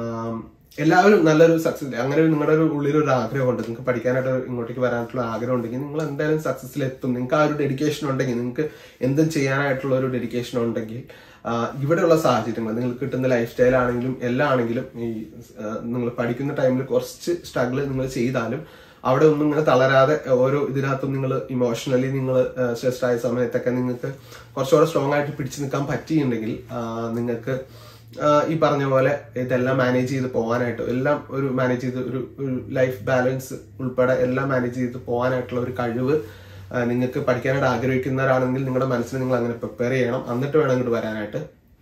എല്ലാവരും നല്ലൊരു സക്സസ് അങ്ങനെ ഒരു നിങ്ങളുടെ ഒരു ഉള്ളിൽ ഒരു ആഗ്രഹമുണ്ട് നിങ്ങൾക്ക് പഠിക്കാനായിട്ട് ഒരു ഇങ്ങോട്ടേക്ക് വരാനായിട്ടുള്ള ആഗ്രഹം ഉണ്ടെങ്കിൽ നിങ്ങൾ എന്തായാലും സക്സസ്സിൽ എത്തും നിങ്ങൾക്ക് ആ ഒരു ഡെഡിക്കേഷൻ ഉണ്ടെങ്കിൽ നിങ്ങൾക്ക് എന്തും ചെയ്യാനായിട്ടുള്ള ഒരു ഡെഡിക്കേഷൻ ഉണ്ടെങ്കിൽ ആ, ഇവിടെയുള്ള സാഹചര്യങ്ങൾ നിങ്ങൾക്ക് കിട്ടുന്ന ലൈഫ് സ്റ്റൈൽ ആണെങ്കിലും എല്ലാം ആണെങ്കിലും ഈ നിങ്ങൾ പഠിക്കുന്ന ടൈമിൽ കുറച്ച് സ്ട്രഗിൾ നിങ്ങൾ ചെയ്താലും അവിടെ ഒന്നും ഇങ്ങനെ തളരാതെ ഓരോ ഇതിനകത്തും നിങ്ങൾ ഇമോഷണലി നിങ്ങൾ സ്ട്രെസ്ഡ് ആയ സമയത്തൊക്കെ നിങ്ങൾക്ക് കുറച്ചുകൂടെ സ്ട്രോങ് ആയിട്ട് പിടിച്ചു നിൽക്കാൻ പറ്റിയിട്ടുണ്ടെങ്കിൽ ആ, നിങ്ങൾക്ക് ആ, ഈ പറഞ്ഞ പോലെ ഇതെല്ലാം മാനേജ് ചെയ്ത് പോകാനായിട്ട് എല്ലാം ഒരു മാനേജ് ചെയ്ത് ഒരു ഒരു ലൈഫ് ബാലൻസ് ഉൾപ്പെടെ എല്ലാം മാനേജ് ചെയ്ത് പോകാനായിട്ടുള്ള ഒരു കഴിവ് ആ, നിങ്ങൾക്ക് പഠിക്കാനായിട്ട് ആഗ്രഹിക്കുന്നവരാണെങ്കിൽ നിങ്ങളുടെ മനസ്സിൽ നിങ്ങൾ അങ്ങനെ പ്രിപ്പയർ ചെയ്യണം എന്നിട്ട് വേണം ഇങ്ങോട്ട് വരാനായിട്ട്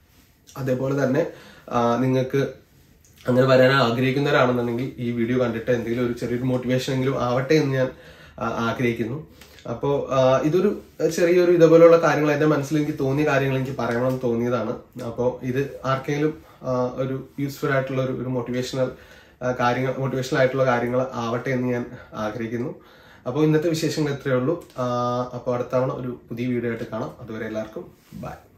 അതേപോലെ തന്നെ ആ, നിങ്ങൾക്ക് അങ്ങനെ വരാൻ ആഗ്രഹിക്കുന്നവരാണെന്നുണ്ടെങ്കിൽ ഈ വീഡിയോ കണ്ടിട്ട് എന്തെങ്കിലും ഒരു ചെറിയൊരു മോട്ടിവേഷൻ എങ്കിലും ആവട്ടെ എന്ന് ഞാൻ ആ, ആഗ്രഹിക്കുന്നു അപ്പോൾ ഇതൊരു ചെറിയൊരു ഇതേപോലെയുള്ള കാര്യങ്ങൾ എൻ്റെ മനസ്സിൽ എനിക്ക് തോന്നിയ കാര്യങ്ങൾ എനിക്ക് പറയണമെന്ന് തോന്നിയതാണ് അപ്പോൾ ഇത് ആർക്കെങ്കിലും ആ, ഒരു യൂസ്ഫുൾ ആയിട്ടുള്ള ഒരു ഒരു മോട്ടിവേഷണൽ കാര്യങ്ങൾ മോട്ടിവേഷണൽ ആയിട്ടുള്ള കാര്യങ്ങൾ ആവട്ടെ എന്ന് ഞാൻ ആഗ്രഹിക്കുന്നു അപ്പോൾ ഇന്നത്തെ വിശേഷങ്ങൾ ഇത്രയേ ഉള്ളൂ അപ്പോൾ അടുത്ത തവണ ഒരു പുതിയ വീഡിയോ ആയിട്ട് കാണാം അതുവരെ എല്ലാവർക്കും ബൈ